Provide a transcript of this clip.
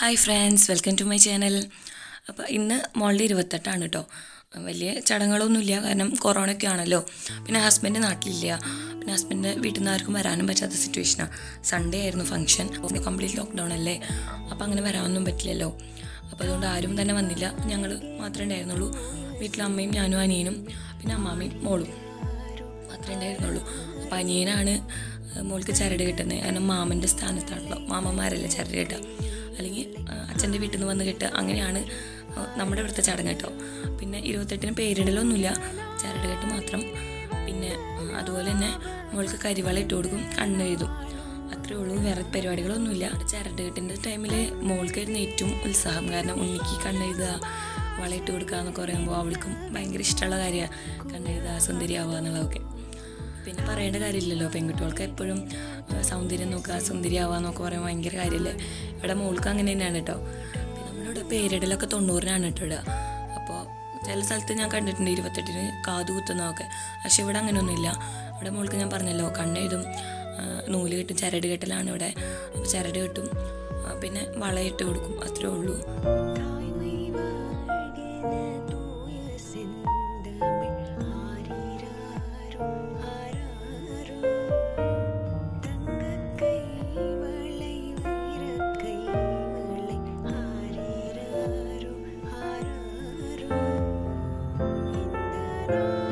hi friends welcome to my channel അപ്പോൾ ഇന്ന് മോളുടെ ഇരുപത്തെട്ടാണ് കേട്ടോ വലിയ ചടങ്ങുകളൊന്നുമില്ല കാരണം കൊറോണ ഒക്കെ ആണല്ലോ പിന്നെ ഹസ്ബൻഡ് നാട്ടിലില്ല പിന്നെ ഹസ്ബൻഡ് വീട്ടിൽ നിന്ന് ആർക്കും വരാനും പറ്റാത്ത സിറ്റുവേഷനാണ് സൺഡേ ആയിരുന്നു ഫംഗ്ഷൻ കംപ്ലീറ്റ് ലോക്ക്ഡൗൺ അല്ലേ അപ്പോൾ അങ്ങനെ വരാനൊന്നും പറ്റില്ലല്ലോ അപ്പോൾ അതുകൊണ്ട് ആരും തന്നെ വന്നില്ല ഞങ്ങൾ മാത്രമേ ഉണ്ടായിരുന്നുള്ളൂ വീട്ടിൽ അമ്മയും ഞാനും അനിയനും പിന്നെ അമ്മാമ്മയും മോളും മാത്രമേ ഉണ്ടായിരുന്നുള്ളൂ അപ്പം അനിയനാണ് മോൾക്ക് ചരട് കിട്ടുന്നത് കാരണം മാമൻ്റെ സ്ഥാനത്താണല്ലോ മാമന്മാരല്ലേ ചരട് കിട്ടുക അല്ലെങ്കിൽ അച്ഛൻ്റെ വീട്ടിൽ നിന്ന് വന്ന് കിട്ടുക അങ്ങനെയാണ് ആ, നമ്മുടെ ഇവിടുത്തെ ചടങ്ങ് കേട്ടോ പിന്നെ ഇരുപത്തെട്ടിന് പേരിടലൊന്നുമില്ല ചരട് കെട്ട് മാത്രം പിന്നെ ആ, അതുപോലെ തന്നെ മോൾക്ക് കരിവള ഇട്ട് കൊടുക്കും കണ്ണെഴുതും അത്രേ ഉള്ളൂ വേറെ പരിപാടികളൊന്നുമില്ല ചരട് കെട്ടിൻ്റെ ടൈമിൽ മോൾക്കായിരുന്നു ഏറ്റവും ഉത്സാഹം കാരണം ഉണ്ണിക്ക് കണ്ണെഴുതുക വളയിട്ട് കൊടുക്കുക എന്നൊക്കെ പറയുമ്പോൾ അവൾക്കും ഭയങ്കര ഇഷ്ടമുള്ള കാര്യമാണ് കണ്ണെഴുതുക സുന്ദരിയാവുക എന്നുള്ളതൊക്കെ പിന്നെ പറയേണ്ട കാര്യമില്ലല്ലോ പെൺകുട്ടികൾക്ക് എപ്പോഴും ആ, സൗന്ദര്യം നോക്കുക സുന്ദരിയാവുക എന്നൊക്കെ പറയുമ്പോൾ ഭയങ്കര കാര്യമല്ലേ ഇവിടെ മോൾക്ക് അങ്ങനെ തന്നെയാണ് കേട്ടോ പിന്നെ നമ്മളിവിടെ പേരിടലൊക്കെ തൊണ്ണൂറിനാണ് കേട്ടോ ഇടുക അപ്പോൾ ചില സ്ഥലത്ത് ഞാൻ കണ്ടിട്ടുണ്ട് ഇരുപത്തെട്ടിന് കാതു കുത്തുന്നതൊക്കെ പക്ഷെ ഇവിടെ അങ്ങനെയൊന്നുമില്ല ഇവിടെ മോൾക്ക് ഞാൻ പറഞ്ഞല്ലോ കണ്ണെഴുതും ആ, നൂല് കെട്ടും ചരട് കെട്ടലാണ് ഇവിടെ അപ്പോൾ ചരട് കെട്ടും ആ, പിന്നെ വളയിട്ട് കൊടുക്കും അത്രേ ഉള്ളൂ தாய்மை வாழ்கின தூய செந்தமிழ் ஆரிராரோ ஆராரோ தங்கக் கைவளை வைரக் கைவளை ஆரிராரோ ஆராரோ இந்த